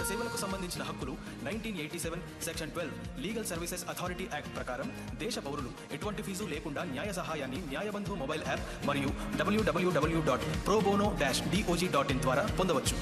సేవలకు సంబంధించిన హక్కులు nineteen eighty seven section twelve legal services authority act ప్రకారం దేశ పౌరులు ఎటువంటి ఫీజు లేకుండా న్యాయ సహాయాన్ని న్యాయబంధు మొబైల్ యాప్ మరియు WWW dot pro bono dash DOJ dot in ద్వారా పొందవచ్చు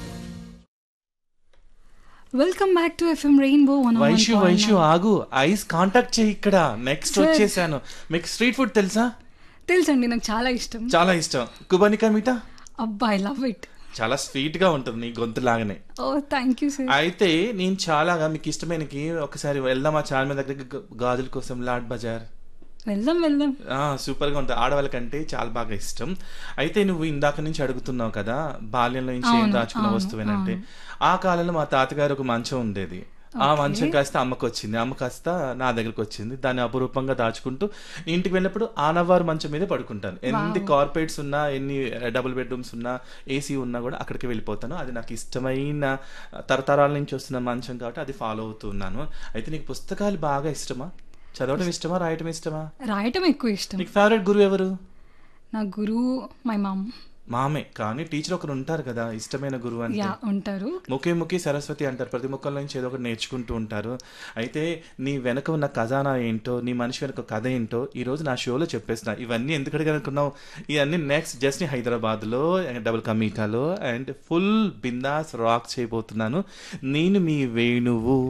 welcome back to FM rainbow one Vaishu Vaishu ఆగు ఐస్ కాంటాక్ట్ చేయి ఇక్కడ నెక్స్ట్ Sir. వచ్చేసాను మీకు స్ట్రీట్ ఫుడ్ తెలుసా తెలుసండి నాకు చాలా ఇష్టం చాలా ఇష్టం కుబానికా మీటా అబ్బా ఐ లవ్ ఇట్ చాలా స్వీట్ గా ఉంటుంది నీ గొంతు లాగానే ఓ థ్యాంక్ యూ సార్ అయితే నేను చాలాగా మీకు ఇష్టమైనకి ఒకసారి వెళ్దామా చార్మినార్ దగ్గరికి గ- గాజుల కోసం లాడ్ బజార్ వెళ్దాం వెళ్దాం ఆ, సూపర్ గా ఉంటుంది ఆడవాళ్ళకంటే చాలా బాగా ఇష్టం అయితే నువ్వు ఇందాక నుంచి అడుగుతున్నావు కదా బాల్యంలో నుంచి ఏం అవును, దాచుకున్న అవును, వస్తువేనంటే ఆ కాలంలో మా తాతగారు ఒక మంచం ఉండేది ఆ మంచం కాస్త అమ్మకు వచ్చింది అమ్మ కాస్త నా దగ్గరకు వచ్చింది దాన్ని అపురూపంగా దాచుకుంటూ ఇంటికి వెళ్ళినప్పుడు ఆనవారు మంచం మీదే పడుకుంటాను ఎన్ని కార్పొరేట్స్ ఉన్నా ఎన్ని డబుల్ బెడ్రూమ్స్ ఉన్నా ఏసీ ఉన్నా కూడా అక్కడికి వెళ్ళిపోతాను అది నాకు ఇష్టమైన తరతరాల నుంచి వస్తున్న మంచం కాబట్టి అది ఫాలో అవుతున్నాను అయితే నీకు పుస్తకాలు బాగా ఇష్టమా చదవడం ఇష్టమా రాయటం ఇష్టమా రాయటం ఎక్కువ ఇష్టం నీకు ఫేవరెట్ గురువు ఎవరు నా గురువు మై మామ్ మామే కానీ టీచర్ ఒకరు ఉంటారు కదా ఇష్టమైన గురువు అంటే యా ఉంటారు ముఖే ముఖి సరస్వతి అంటారు ప్రతి ముఖం నుంచి ఏదో ఒకటి నేర్చుకుంటూ ఉంటారు అయితే నీ వెనక ఉన్న ఖజానా ఏంటో నీ మనిషి వెనక కథ ఏంటో ఈ రోజు నా షోలో చెప్పేస్తున్నా ఇవన్నీ ఎందుకు అడిగానుకున్నావు ఇవన్నీ నెక్స్ట్ జస్ట్ ని హైదరాబాద్లో డబుల్ కమీటాలో అండ్ ఫుల్ బిందాస్ రాక్ చేయబోతున్నాను నేను మీ వేణువు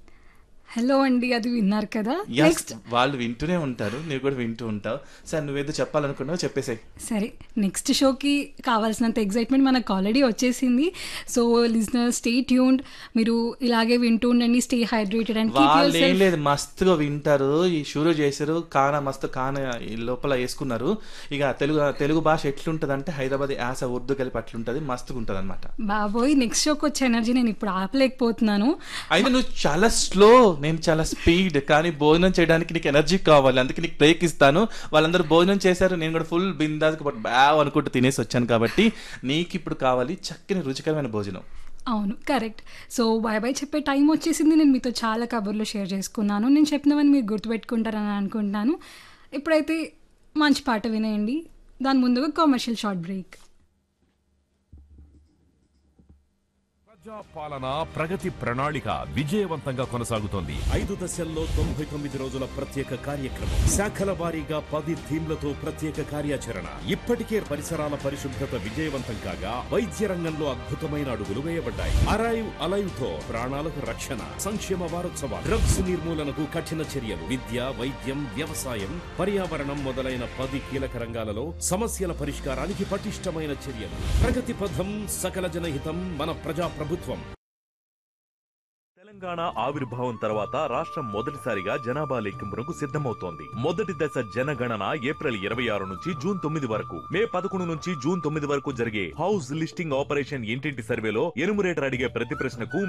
హలో అండి అది విన్నారు కదా Yes, నెక్స్ట్ వాళ్ళు వింటూనే ఉంటారు నువ్వు కూడా వింటూ ఉంటావు సార్ నువ్వేదో చెప్పాలనుకున్నావు చెప్పేసాయి సరే నెక్స్ట్ షోకి కావాల్సినంత ఎగ్జైట్మెంట్ మనకు ఆల్రెడీ వచ్చేసింది సో లిజనర్ స్టే ట్యూన్డ్ మీరు ఇలాగే వింటూ ఉండండి స్టే హైడ్రేటెడ్ అండ్ కీప్ వాళ్ళు యువర్ ఏం లేదు మస్తుగా వింటారు ఈ షూరు చేశారు కాన మస్తు కాన ఈ లోపల వేసుకున్నారు ఇక తెలుగు తెలుగు భాష ఎట్లుంటది అంటే హైదరాబాద్ యాస ఉర్దూ కలిపి అట్లుంటది మస్తుగా ఉంటది అనమాట బాబోయ్ నెక్స్ట్ షోకి వచ్చే ఎనర్జీ నేను ఇప్పుడు ఆపలేకపోతున్నాను అయితే నువ్వు చాలా స్లో నేను చాలా స్పీడ్ కానీ భోజనం చేయడానికి నీకు ఎనర్జీ కావాలి అందుకే నీకు బ్రేక్ ఇస్తాను వాళ్ళందరూ భోజనం చేశారు నేను కూడా ఫుల్ బిందాస్ బ్యావ్ అనుకుంటూ తినేసి వచ్చాను కాబట్టి నీకు ఇప్పుడు కావాలి చక్కని రుచికరమైన భోజనం అవును కరెక్ట్ సో బాయ్ బాయ్ చెప్పే టైం వచ్చేసింది నేను మీతో చాలా కబుర్లు షేర్ చేసుకున్నాను నేను చెప్పినవని మీరు గుర్తుపెట్టుకుంటారని అనుకుంటున్నాను ఇప్పుడైతే మంచి పాట వినేయండి దాని ముందుగా కమర్షియల్ షార్ట్ బ్రేక్ ప్రజా పాలన ప్రగతి ప్రణాళిక విజయవంతంగా కొనసాగుతోంది ఐదు దశల్లో తొంభై తొమ్మిది రోజుల ప్రత్యేక కార్యక్రమం శాఖల వారీగా పది థీమ్లతో ప్రత్యేక కార్యాచరణ ఇప్పటికే పరిసరాల పరిశుభ్రత విజయవంతం కాగా వైద్య రంగంలో అద్భుతమైన అడుగులు వేయబడ్డాయి అరైవ్ అలైవ్ తో ప్రాణాలకు రక్షణ సంక్షేమ వారోత్సవాలు డ్రగ్స్ నిర్మూలనకు కఠిన చర్యలు విద్య వైద్యం వ్యవసాయం పర్యావరణం మొదలైన పది కీలక రంగాలలో సమస్యల పరిష్కారానికి పటిష్టమైన చర్యలు ప్రగతి పథం సకల జనహితం మన ప్రజా ప్రభుత్వం తెలంగాణ ఆవిర్భావం తర్వాత రాష్ట్రం మొదటిసారిగా జనాభా లెక్కింపునకు సిద్ధమవుతోంది మొదటి దశ జనగణన ఏప్రిల్ ఇరవై ఆరు నుంచి జూన్ తొమ్మిది వరకు మే పదకొండు నుంచి జూన్ తొమ్మిది వరకు జరిగే హౌస్ లిస్టింగ్ ఆపరేషన్ ఇంటింటి సర్వేలో ఎనుమరేటర్ అడిగే ప్రతి ప్రశ్నకు